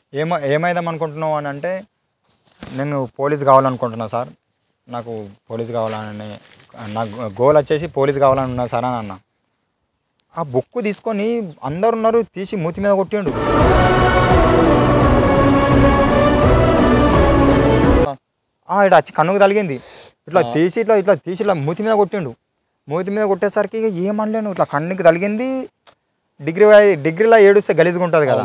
ఏమ ఏమైదాం అనుకుంటున్నావు అని అంటే నేను పోలీస్ కావాలనుకుంటున్నా సార్ నాకు పోలీస్ కావాలని నా గోల్ వచ్చేసి పోలీస్ కావాలని ఉన్నా సార్ అని అన్న ఆ బుక్ తీసుకొని అందరు ఉన్నారు తీసి మూతి మీద కొట్టిండు ఆ, ఇటు వచ్చి కన్నుకు తలిగింది ఇట్లా తీసి ఇట్లా ఇట్లా తీసి ఇట్లా మూతి మీద కొట్టిండు మూతి మీద కొట్టేసరికి ఇక ఏమనలేను ఇట్లా కన్నుకి తలిగింది డిగ్రీ వై- డిగ్రీలో ఏడుస్తే గలీజ్గా ఉంటుంది కదా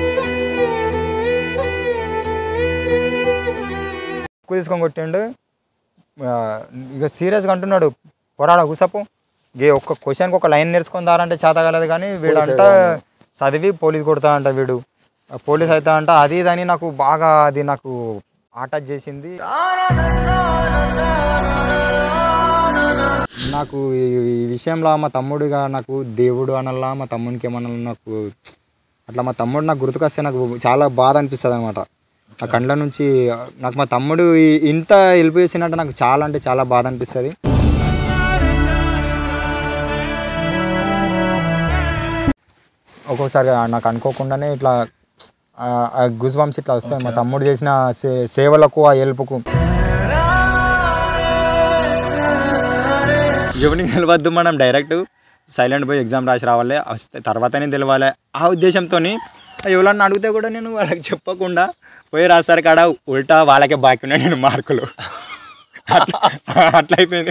ఎక్కువ తీసుకొని కొట్టిండు ఆ, ఇక సీరియస్గా అంటున్నాడు పొరాడ కూసపు గే ఒక్క క్వశ్చన్కి ఒక లైన్ నేర్చుకొని దారంటే చేత కలదు కానీ వీడంట చదివి పోలీస్ కొడతా అంట వీడు ఆ పోలీస్ అవుతా అంట అది ఇది అని నాకు బాగా అది నాకు అటాచ్ చేసింది నాకు ఈ ఈ విషయంలో మా తమ్ముడిగా నాకు దేవుడు అనల్లా మా తమ్మునికి ఏమన్నా నాకు అట్లా మా తమ్ముడు నాకు గుర్తుకొస్తే నాకు చాలా బాధ అనిపిస్తుంది అనమాట నా కండ్ల నుంచి నాకు మా తమ్ముడు ఈ- ఇంత హెల్ప్ చేసినట్టు నాకు చాలా అంటే చాలా బాధ అనిపిస్తుంది ఒక్కోసారి నాకు అనుకోకుండానే ఇట్లా గుజ్ బంప్స్ ఇట్లా వస్తాయి మా తమ్ముడు చేసిన సే- సేవలకు ఆ హెల్ప్కు ఎవరికి తెలియవద్దు మనం డైరెక్ట్ సైలెంట్ పోయి ఎగ్జామ్ రాసి రావాలి వస్తే తర్వాతనే తెలవాలి ఆ ఉద్దేశంతో ఎవరన్నా అడిగితే కూడా నేను వాళ్ళకి చెప్పకుండా పోయి రాస్తారు కాడ ఉల్టా వాళ్ళకే బాకీ ఉన్నాయి నేను మార్కులు అట్లా అట్లా అయిపోయింది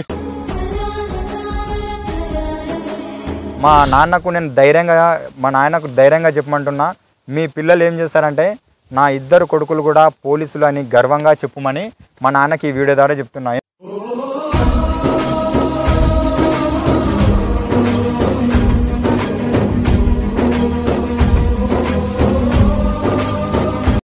మా నాన్నకు నేను ధైర్యంగా మా నాన్నకు ధైర్యంగా చెప్పమంటున్నా మీ పిల్లలు ఏం చేస్తారంటే నా ఇద్దరు కొడుకులు కూడా పోలీసులు అని గర్వంగా చెప్పుమని మా నాన్నకి ఈ వీడియో ద్వారా చెప్తున్నా